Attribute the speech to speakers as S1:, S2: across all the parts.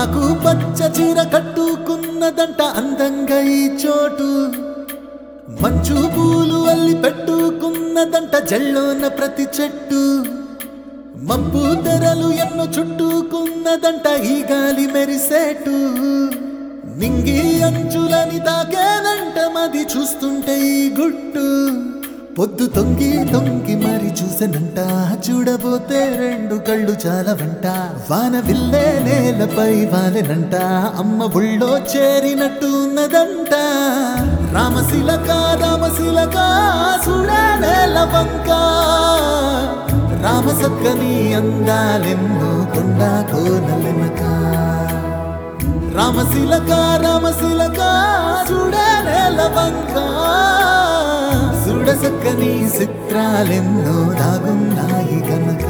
S1: ఆకు పచ్చ చీర కట్టుకున్నదంట అందంగా ఈ చోటు మంచు పూలు అల్లి పెట్టుకున్నదంట జల్లోన ప్రతి చెట్టు మబ్బు తెరలు ఎన్నో చుట్టుకున్నదంట ఈ గాలి మెరిసేటు నింగి అంచులని తాకేదంట మది చూస్తుంటే ఈ గుట్టు పొద్దు తొంగి తొంగి మరి చూసెనంట చూడబోతే రెండు కళ్ళు చాలవంట వాన విల్లే నేలపై వాలెనంట అమ్మ ఒళ్ళో చేరినట్టు ఉన్నదంట రామశిలక రామశిలక చూడే నేల వంక రామసక్కని అందాలెన్నో కొండ కోనలెనక రామశిలక రామశిలక చూడే నేల వంక చూడసక్కని చిత్రాలెన్నో దాగున్నాయి గనక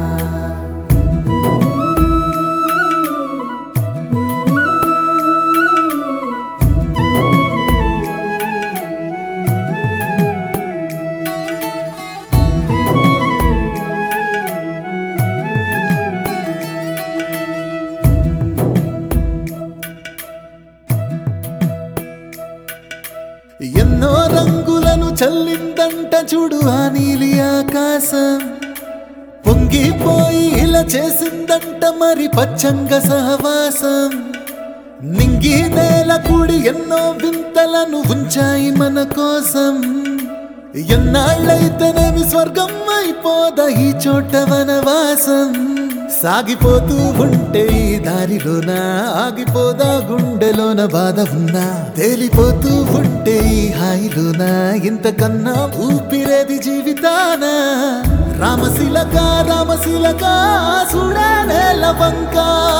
S1: ఎన్నో రంగులను చల్లిందంట చూడు ఆ నీలి ఆకాశం పొంగిపోయి ఇలా చేసిందంట మరి పచ్చంగ సహవాసం నింగి నేల కూడి ఎన్నో వింతలను ఉంచాయి మన కోసం ఎన్నాళ్ళైతేనేమి స్వర్గం అయిపోదా ఈ చోట వనవాసం సాగిపోతూ ఉంటే ఈ దారిలోన ఆగిపోదా గుండెలోన బాధ ఉన్నా తేలిపోతూ ఉంటే ఈ హాయిలోన ఇంతకన్నా ఊపిరేది జీవితాన రామశిలక రామశిలక చూడే నేల వంక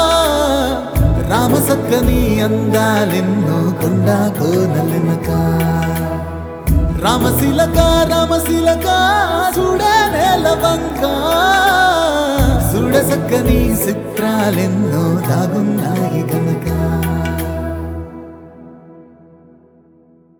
S1: రామసక్కని అందాలెన్నో కొండ కోనలెనక రామశిలక రామశిలక చూడే నేల వంక చూడసక్కని చిత్రాలెన్నో దాగున్నాయి గనక